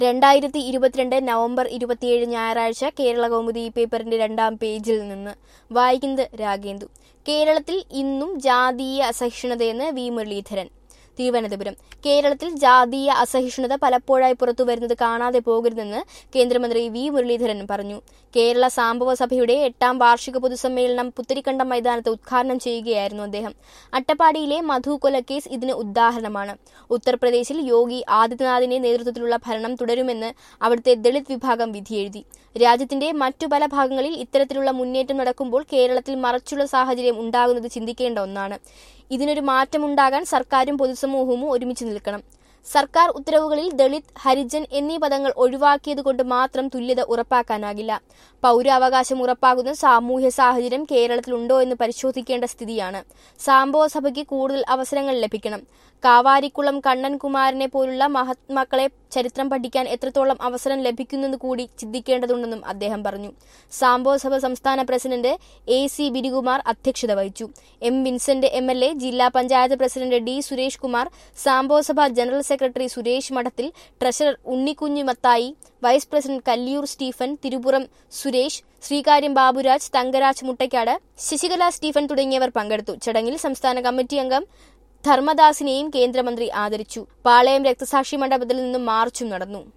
രണ്ടായിരത്തി ഇരുപത്തിരണ്ട് നവംബർ ഇരുപത്തിയേഴ് ഞായറാഴ്ച കേരള കൗമുദി പേപ്പറിന്റെ രണ്ടാം പേജിൽ നിന്ന് വായിക്കുന്നത് രാഗേന്ദു കേരളത്തിൽ ഇന്നും ജാതീയ അസഹിഷ്ണുതയെന്ന് വി മുരളീധരൻ തിരുവനന്തപുരം കേരളത്തിൽ ജാതീയ അസഹിഷ്ണുത പലപ്പോഴായി പുറത്തു വരുന്നത് കാണാതെ പോകരുതെന്ന് കേന്ദ്രമന്ത്രി വി മുരളീധരൻ പറഞ്ഞു കേരള സാംബവ സഭയുടെ എട്ടാം വാർഷിക പൊതുസമ്മേളനം പുത്തരിക്കണ്ടം മൈതാനത്ത് ഉദ്ഘാടനം ചെയ്യുകയായിരുന്നു അദ്ദേഹം അട്ടപ്പാടിയിലെ മധു കൊലക്കേസ് ഇതിന് ഉദാഹരണമാണ് ഉത്തർപ്രദേശിൽ യോഗി ആദിത്യനാഥിന്റെ നേതൃത്വത്തിലുള്ള ഭരണം തുടരുമെന്ന് അവിടുത്തെ ദളിത് വിഭാഗം വിധിയെഴുതി രാജ്യത്തിന്റെ മറ്റു പല ഭാഗങ്ങളിൽ ഇത്തരത്തിലുള്ള മുന്നേറ്റം നടക്കുമ്പോൾ കേരളത്തിൽ മറച്ചുള്ള സാഹചര്യം ഉണ്ടാകുന്നത് ചിന്തിക്കേണ്ട ഒന്നാണ് ഇതിനൊരു മാറ്റമുണ്ടാകാൻ സർക്കാരും പൊതുസമൂഹവും ഒരുമിച്ച് നിൽക്കണം സർക്കാർ ഉത്തരവുകളിൽ ദളിത് ഹരിജൻ എന്നീ പദങ്ങൾ ഒഴിവാക്കിയതുകൊണ്ട് മാത്രം തുല്യത ഉറപ്പാക്കാനാകില്ല പൗരാവകാശം ഉറപ്പാക്കുന്ന സാമൂഹ്യ സാഹചര്യം കേരളത്തിലുണ്ടോ എന്ന് പരിശോധിക്കേണ്ട സ്ഥിതിയാണ് സാംബവ സഭയ്ക്ക് കൂടുതൽ അവസരങ്ങൾ ലഭിക്കണം കാവാരിക്കുളം കണ്ണൻകുമാരനെ പോലുള്ള മഹാത്മാക്കളെ ചരിത്രം പഠിക്കാൻ എത്രത്തോളം അവസരം ലഭിക്കുന്നെന്ന് കൂടി ചിന്തിക്കേണ്ടതുണ്ടെന്നും അദ്ദേഹം പറഞ്ഞു സാംബവ സഭ സംസ്ഥാന പ്രസിഡന്റ് എ സി ബിരികുമാർ അധ്യക്ഷത വഹിച്ചു M Vincent M L A ജില്ലാ panchayat president D Suresh Kumar Sambava Sabha general secretary Suresh Madathil treasurer Unnikunju Mathai vice president Kalliyoor Stephen Thirupuram Suresh Sreekaryam Baburaj Thankaraj Muttakkad Sasikala Stephen തുടങ്ങിയവർ പങ്കെടുത്തു ചടങ്ങിൽ സംസ്ഥാന കമ്മിറ്റി അംഗം ധർമ്മദാസിനെയും കേന്ദ്രമന്ത്രി ആദരിച്ചു പാളയം രക്തസാക്ഷി മണ്ഡപത്തിൽ നിന്നും മാർച്ചും നടന്നു